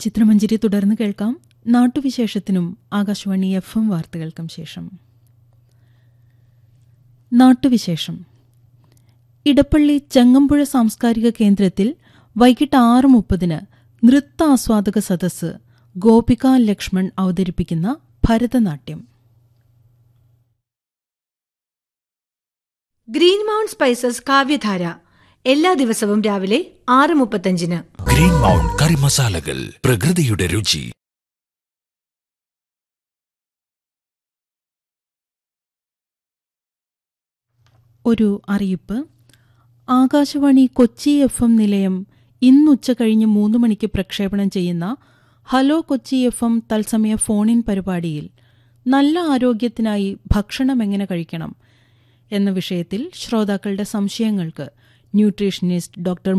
ചിത്രമഞ്ജരി തുടർന്ന് കേൾക്കാം നാട്ടുവിശേഷത്തിനും Akashvani F M വാർത്തകൾക്കും ശേഷം നാട്ടുവിശേഷം ഇടപ്പള്ളി ചെങ്ങമ്പുഴ സാംസ്കാരിക കേന്ദ്രത്തിൽ വൈകിട്ട് ആറ് മുപ്പതിന് നൃത്താസ്വാദക സദസ്സ് ഗോപിക ലക്ഷ്മൺ അവതരിപ്പിക്കുന്ന ഭരതനാട്യം ഗ്രീൻ മൗണ്ട് സ്പൈസസ് കാവ്യധാര എല്ലാ ദിവസവും രാവിലെ ആറ് മുപ്പത്തഞ്ചിന് ഗ്രീൻ മൗണ്ട് കറി മസാലകൾ പ്രകൃതിയുടെ രുചി ഒരു അറിയിപ്പ് ആകാശവാണി കൊച്ചി എഫ് എം നിലയം ഇന്നുച്ച കഴിഞ്ഞ് മൂന്ന് മണിക്ക് പ്രക്ഷേപണം ചെയ്യുന്ന ഹലോ കൊച്ചി എഫ് എം തത്സമയ ഫോണിൻ പരിപാടിയിൽ നല്ല ആരോഗ്യത്തിനായി ഭക്ഷണം എങ്ങനെ കഴിക്കണം എന്ന വിഷയത്തിൽ ശ്രോതാക്കളുടെ സംശയങ്ങൾക്ക് ന്യൂട്രീഷനിസ്റ്റ് ഡോക്ടർ